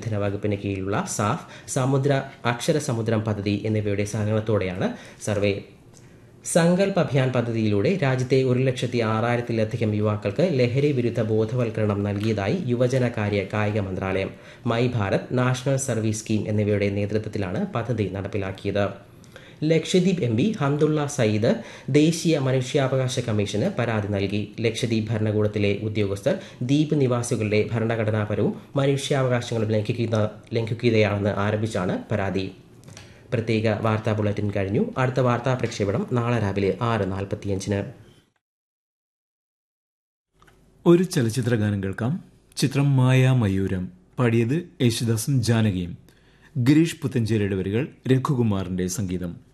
ജലസേചന വകുപ്പിന് കീഴിലുള്ള സാഫ് സമുദ്ര അക്ഷര സമുദ്രം പദ്ധതി എന്നിവയുടെ സഹകരണത്തോടെയാണ് സർവേ സങ്കൽപ് അഭിയാൻ പദ്ധതിയിലൂടെ രാജ്യത്തെ ഒരു ലക്ഷത്തി ആറായിരത്തിലധികം യുവാക്കൾക്ക് ലഹരി വിരുദ്ധ ബോധവൽക്കരണം നൽകിയതായി യുവജനകാര്യ കായിക മന്ത്രാലയം my Bharat national service scheme എന്നിവയുടെ നേതൃത്വത്തിലാണ് പദ്ധതി നടപ്പിലാക്കിയത് ലക്ഷദ്വീപ് എം പി ഹംദുള്ള സയ്യിദ് ദേശീയ മനുഷ്യാവകാശ കമ്മീഷന് പരാതി നൽകി ലക്ഷദ്വീപ് ഭരണകൂടത്തിലെ ഉദ്യോഗസ്ഥർ ദ്വീപ് നിവാസികളുടെ ഭരണഘടനാപരവും മനുഷ്യാവകാശങ്ങളും ലംഘിക്കുന്ന ലംഘിക്കുകയാണെന്ന് ആരോപിച്ചാണ് പരാതി പ്രത്യേക വാർത്താ ബുള്ളറ്റിൻ കഴിഞ്ഞു അടുത്ത വാർത്താ പ്രക്ഷേപണം നാളെ രാവിലെ ആറ് നാൽപ്പത്തിയഞ്ചിന് ഒരു ചലച്ചിത്ര ഗാനം കേൾക്കാം ചിത്രം മായാ മയൂരം പാടിയത് യേശുദാസും ജാനകിയും ഗിരീഷ് പുത്തഞ്ചേരിയുടെ വരികൾ രഘുകുമാറിന്റെ സംഗീതം